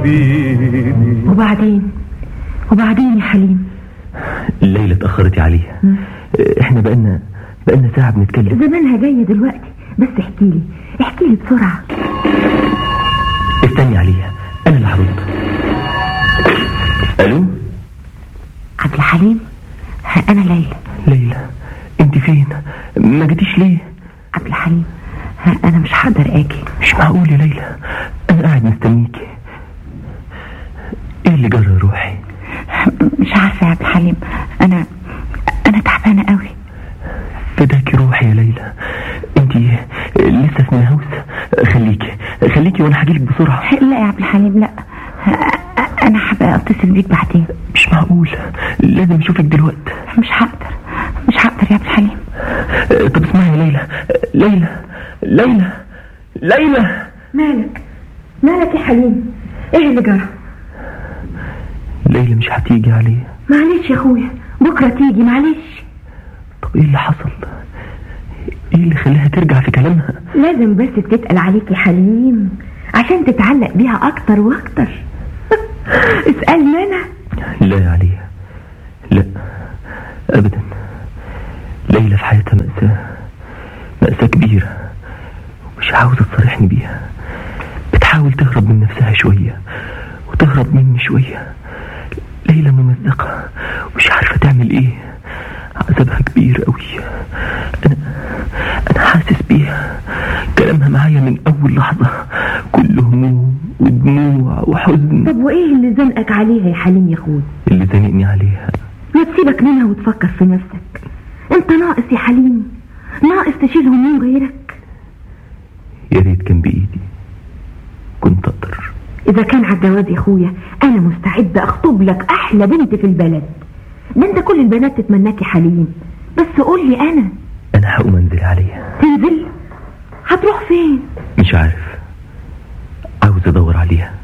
حبيبي وبعدين وبعدين يا حليم الليلة اتأخرتي عليها احنا بقالنا بقالنا ساعة بنتكلم زمانها جاية دلوقتي بس احكي لي احكي لي بسرعة استني عليها انا اللي هرد الو عبد الحليم ها انا ليلى ليلى انت فين ما جيتيش ليه عبد الحليم ها انا مش هقدر اجي مش معقول يا ليلى انا قاعد مستنيكي ايه اللي جرى يا روحي مش عارفة يا عبد الحليم انا انا تعبانة قوي فداكي روحي يا ليلى انت لسه في الهوس خليكي خليكي وانا هجيلك بسرعة لا يا عبد الحليم لا انا هبقى اتصل بيك بعدين مش معقول لازم اشوفك دلوقتي مش هقدر مش هقدر يا عبد الحليم طب اسمعي يا ليلى ليلى ليلى ليلى مالك مالك يا حليم ايه اللي جرى ليلى مش هتيجي عليه معلش يا اخويا بكره تيجي معلش طب ايه اللي حصل ايه اللي خلاها ترجع في كلامها لازم بس تتقل عليك يا حليم عشان تتعلق بيها اكتر واكتر اسألني انا لا يا عليا لا ابدا ليلى في حياتها مأساة مأساة كبيرة ومش عاوزة تصارحني بيها بتحاول تهرب من نفسها شوية وتهرب مني شوية ليلى ممزقة ومش عارفة تعمل ايه عذابها كبير قوي انا انا حاسس بيها كلامها معايا من اول لحظة كله هموم ودموع وحزن طب وايه اللي زنقك عليها يا حليم يا اخويا اللي زنقني عليها ما تسيبك منها وتفكر في نفسك انت ناقص يا حليم ناقص تشيل هموم غيرك يا ريت كان بايدي كنت اقدر اذا كان على الجواز يا اخويا انا مستعد اخطب لك احلى بنت في البلد ده انت كل البنات تتمناك يا حليم بس قول لي انا انا هقوم انزل عليها تنزل هتروح فين مش عارف عاوز ادور عليها